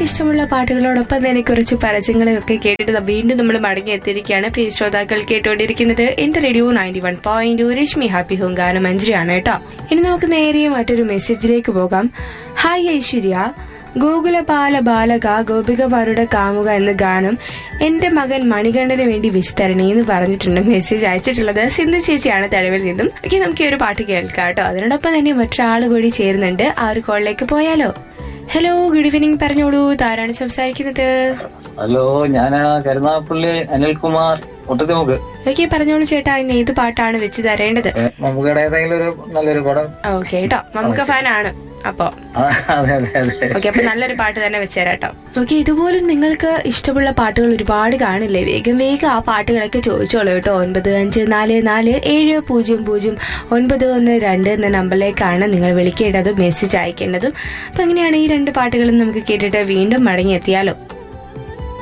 ഇഷ്ടമുള്ള പാട്ടുകളോടൊപ്പം തന്നെ കുറച്ച് പരസ്യങ്ങളൊക്കെ കേട്ടിട്ട് ദാ വീണ്ടും നമ്മൾ മടങ്ങി എത്തിയിരിക്കുകയാണ് പ്രിയ ശ്രോതാക്കൾ കേട്ടുകൊണ്ടിരിക്കുന്നത് എന്റെ radio ninety one point Rashmi happy home ഗാനം മഞ്ജരിയാണ് കേട്ടോ ഇനി നമുക്ക് നേരെ മറ്റൊരു മെസ്സേജിലേക്ക് പോകാം ഹായ് ഐശ്വര്യ ഗോകുലപാല ബാലക ഗോപികമാരുടെ കാമുക എന്ന ഗാനം എന്റെ മകൻ മണികണ്ഠന് വേണ്ടി വിസ്തരണി എന്ന് പറഞ്ഞിട്ടുണ്ട് മെസ്സേജ് അയച്ചിട്ടുള്ളത് സിന്ധു ചേച്ചിയാണ് തലവിൽ നിന്നും ഓക്കെ നമുക്ക് ഈ ഒരു പാട്ട് കേൾക്കാം കേട്ടോ അതിനോടൊപ്പം തന്നെ മറ്റൊരാൾ കൂടി ചേരുന്നുണ്ട് ആ ഒരു കോളിലേക്ക് പോയാലോ ഹലോ ഗുഡ് ഈവനിങ് പറഞ്ഞോളൂ താരാണ് സംസാരിക്കുന്നത് ഹലോ ഞാൻ കരുനാഗപ്പള്ളി അനിൽകുമാർ മുട്ടത്തിമുക്ക് ഓക്കെ പറഞ്ഞോളൂ ചേട്ടാ ഇന്ന് ഏത് പാട്ടാണ് വെച്ച് തരേണ്ടത് നമുക്കിടെ ഏതെങ്കിലും ഒരു നല്ലൊരു പടം ഓക്കെ കേട്ടോ നമുക്ക് ഫാനാണ് അപ്പോ ആ, അതെ അതെ അതെ ഓക്കെ അപ്പൊ നല്ലൊരു പാട്ട് തന്നെ വെച്ചുതരാട്ടോ ഓക്കെ ഇതുപോലും നിങ്ങൾക്ക് ഇഷ്ടമുള്ള പാട്ടുകൾ ഒരുപാട് കാണില്ലേ വേഗം വേഗം ആ പാട്ടുകളൊക്കെ ചോദിച്ചോളൂ കേട്ടോ ഒൻപത് അഞ്ച് നാല് നാല് ഏഴ് പൂജ്യം പൂജ്യം ഒൻപത് ഒന്ന് രണ്ട് എന്ന നമ്പറിലേക്കാണ് നിങ്ങൾ വിളിക്കേണ്ടതും മെസ്സേജ് അയക്കേണ്ടതും അപ്പൊ എങ്ങനെയാണ് ഈ രണ്ട് പാട്ടുകളും നമുക്ക് കേട്ടിട്ട് വീണ്ടും മടങ്ങി എത്തിയാലോ